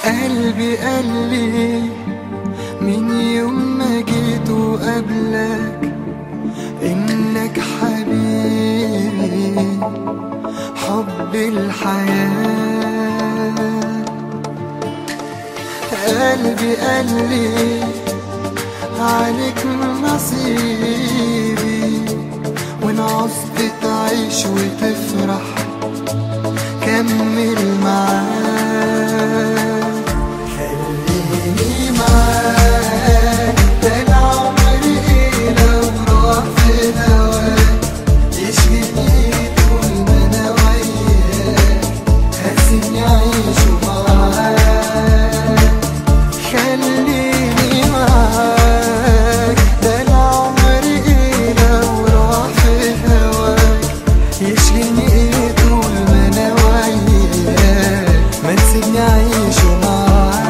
قلبي قال لي من يوم ما جيت وقبلك انك حبيبي حب الحياة قلبي قال لي عليك نصيبي وان عوزت تعيش وتفرح كمل معاك خليني معاك ده العمر ايه لو راح في هواك يشغلني طول ما انا وياك هسيبني اعيش معاك خليني معاك ده العمر ايه لو راح في هواك يشغلني ايه طول ما انا وياك ما تسيبني اعيش معاك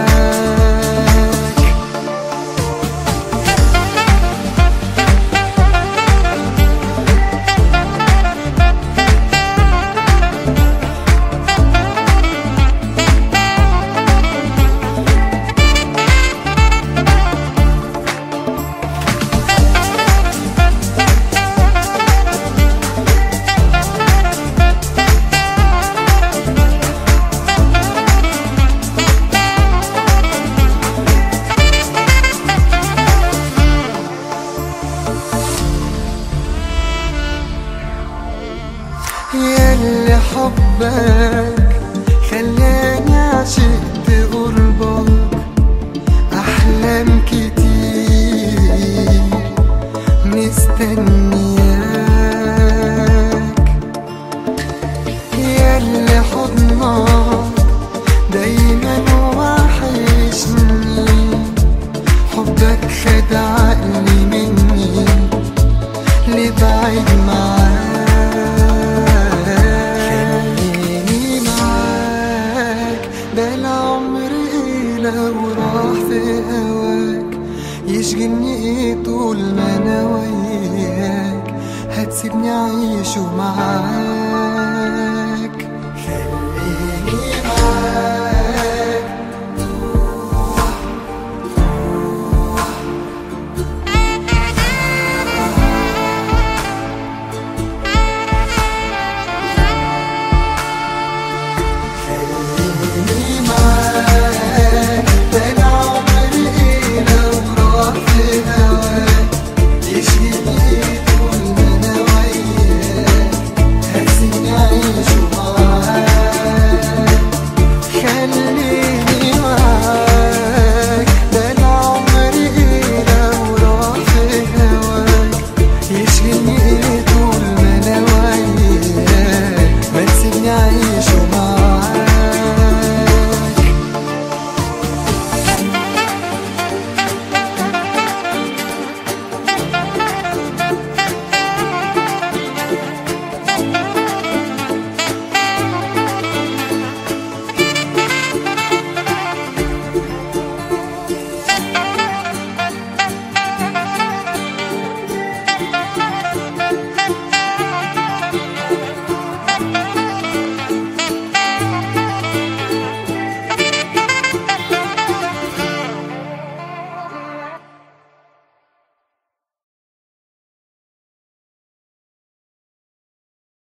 ياللي حبك خلاني عشقت قربك أحلام كتير مستنياك ياللي حضنك دايما وحشني حبك خد عقلي مني لبعيد معاك خليني معاك ده العمر ايه لو راح في هواك يشغلني ايه طول ما انا وياك هتسيبني اعيش معاك